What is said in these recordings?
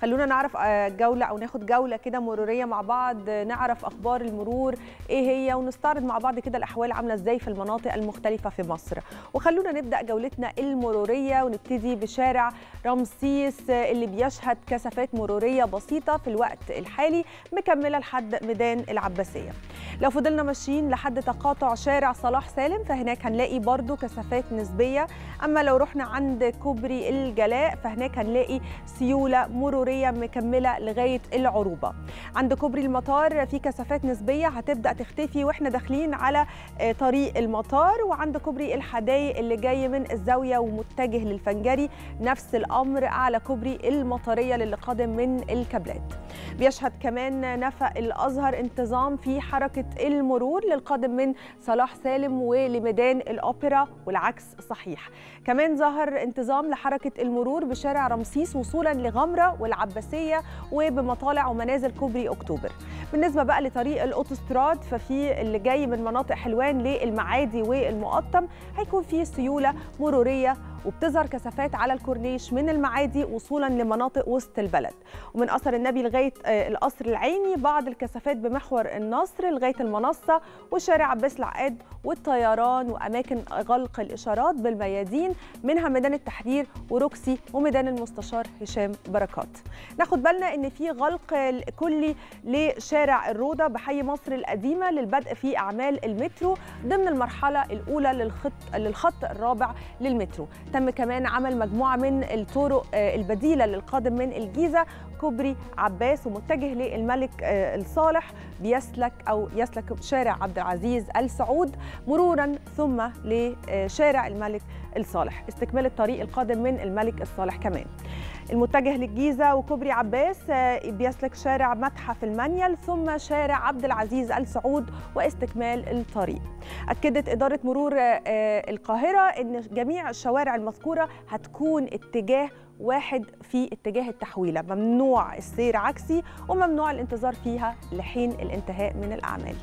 خلونا نعرف آه، جوله او ناخد جوله كده مروريه مع بعض آه، نعرف اخبار المرور ايه هي ونستعرض مع بعض كده الاحوال عامله ازاي في المناطق المختلفه في مصر وخلونا نبدا جولتنا المروريه ونبتدي بشارع رمسيس آه، اللي بيشهد كثافات مروريه بسيطه في الوقت الحالي مكمله لحد ميدان العباسيه لو فضلنا ماشيين لحد تقاطع شارع صلاح سالم فهناك هنلاقي برضو كثافات نسبيه اما لو رحنا عند كوبري الجلاء فهناك هنلاقي سيوله مروريه مكمله لغايه العروبه عند كوبري المطار في كثافات نسبيه هتبدا تختفي واحنا داخلين على آه، طريق المطار وعند كوبري الحدايق اللي جاي من الزاويه ومتجه للفنجري نفس الامر اعلى كوبري المطريه للي قادم من الكابلات بيشهد كمان نفق الازهر انتظام في حركه المرور للقادم من صلاح سالم ولميدان الاوبرا والعكس صحيح كمان ظهر انتظام لحركه المرور بشارع رمسيس وصولا لغمره والعباسيه وبمطالع ومنازل كوبري اكتوبر بالنسبه بقى لطريق الاوتوستراد ففي اللي جاي من مناطق حلوان للمعادي والمقطم هيكون فيه سيوله مروريه وبتظهر كثافات على الكورنيش من المعادي وصولا لمناطق وسط البلد ومن اثر النبي لغايه آه، القصر العيني بعض الكثافات بمحور النصر لغايه المنصه وشارع عباس العقاد والطيران واماكن غلق الاشارات بالميادين منها ميدان التحرير وروكسي وميدان المستشار هشام بركات ناخد بالنا ان في غلق كلي لشارع الروضه بحي مصر القديمه للبدء في اعمال المترو ضمن المرحله الاولى للخط للخط الرابع للمترو تم كمان عمل مجموعه من الطرق آه، البديله للقادم من الجيزه كوبري عباس ومتجه للملك آه، الصالح بيسلك او يسلك شارع عبد العزيز ال سعود مرورا ثم لشارع الملك الصالح استكمال الطريق القادم من الملك الصالح كمان المتجه للجيزة وكوبري عباس آه، بيسلك شارع متحف المنيل ثم شارع عبد العزيز ال سعود واستكمال الطريق أكدت إدارة مرور آه، آه، القاهرة أن جميع الشوارع المذكورة هتكون اتجاه واحد في اتجاه التحويلة ممنوع السير عكسي وممنوع الانتظار فيها لحين الانتهاء من الأعمال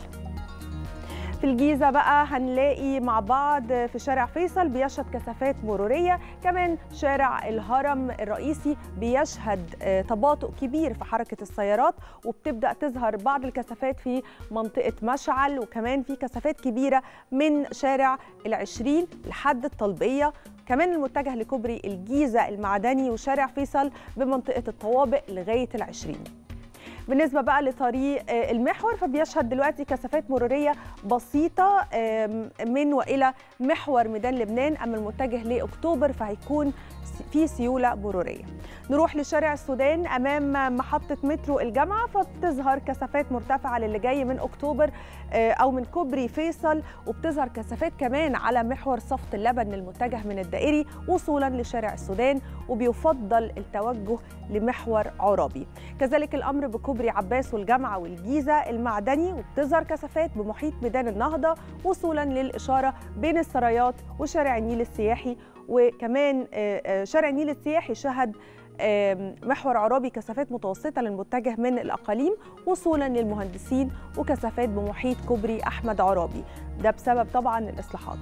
في الجيزة بقى هنلاقي مع بعض في شارع فيصل بيشهد كثافات مرورية كمان شارع الهرم الرئيسي بيشهد آه، تباطؤ كبير في حركة السيارات وبتبدأ تظهر بعض الكثافات في منطقة مشعل وكمان في كثافات كبيرة من شارع العشرين لحد الطلبية كمان المتجه لكوبري الجيزة المعدني وشارع فيصل بمنطقة الطوابق لغاية العشرين بالنسبة بقى لطريق آه، المحور فبيشهد دلوقتي كثافات مرورية بسيطة آم، من وإلى محور ميدان لبنان أما المتجه لأكتوبر فهيكون س- في سيولة مرورية نروح لشارع السودان أمام محطة مترو الجامعة فبتظهر كثافات مرتفعة للي جاي من أكتوبر آه، أو من كوبري فيصل وبتظهر كثافات كمان على محور صفت اللبن المتجه من الدائري وصولا لشارع السودان وبيفضل التوجه لمحور عرابي كذلك الامر بكوبري عباس والجامعه والجيزه المعدني وبتظهر كثافات بمحيط ميدان النهضه وصولا للاشاره بين السرايات وشارع النيل السياحي وكمان آه، آه، شارع النيل السياحي شهد آم، محور عرابي كثافات متوسطة للمتجه من الأقاليم وصولا للمهندسين وكثافات بمحيط كوبري أحمد عرابي ده بسبب طبعا الإصلاحات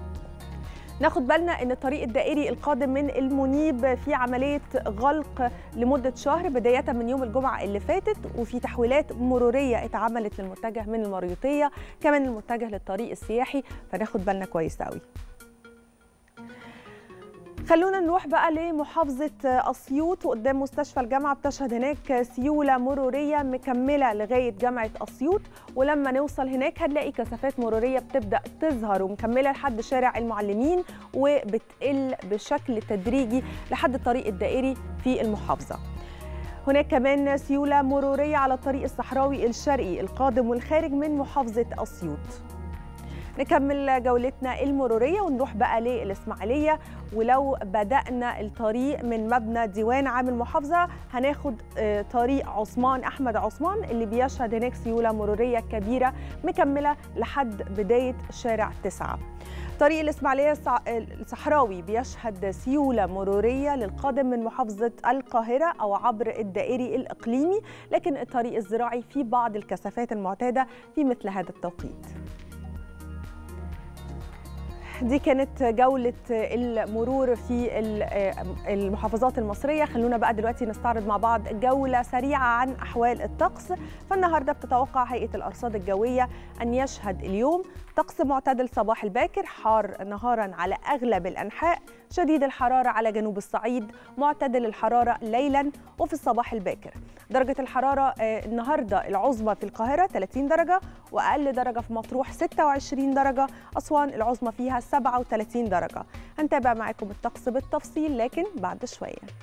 ناخد بالنا ان الطريق الدائري القادم من المنيب في عمليه غلق لمده شهر بدايه من يوم الجمعه اللي فاتت وفي تحويلات مروريه اتعملت للمتجه من المريوطيه كمان المتجه للطريق السياحي فناخد بالنا كويس قوي خلونا نروح بقى لمحافظة أسيوط وقدام مستشفى الجامعة بتشهد هناك سيولة مرورية مكملة لغاية جامعة أسيوط ولما نوصل هناك هنلاقي كثافات مرورية بتبدأ تظهر ومكملة لحد شارع المعلمين وبتقل بشكل تدريجي لحد الطريق الدائري في المحافظة هناك كمان سيولة مرورية على الطريق الصحراوي الشرقي القادم والخارج من محافظة أسيوط نكمل جولتنا المرورية ونروح بقى للإسماعيلية ولو بدأنا الطريق من مبنى ديوان عام المحافظة هناخد آه، طريق عثمان أحمد عثمان اللي بيشهد هناك سيولة مرورية كبيرة مكملة لحد بداية شارع تسعة طريق الإسماعيلية الصع- الصحراوي بيشهد سيولة مرورية للقادم من محافظة القاهرة أو عبر الدائري الإقليمي لكن الطريق الزراعي فيه بعض الكثافات المعتادة في مثل هذا التوقيت دي كانت جولة المرور في المحافظات المصرية خلونا بقى دلوقتي نستعرض مع بعض جولة سريعة عن أحوال الطقس فالنهاردة بتتوقع هيئة الأرصاد الجوية أن يشهد اليوم طقس معتدل صباح الباكر حار نهارا على أغلب الأنحاء شديد الحرارة على جنوب الصعيد معتدل الحرارة ليلا وفي الصباح الباكر درجة الحرارة النهاردة العظمى في القاهرة 30 درجة وأقل درجة في مطروح 26 درجة أسوان العظمى فيها 37 درجة هنتابع معاكم الطقس بالتفصيل لكن بعد شوية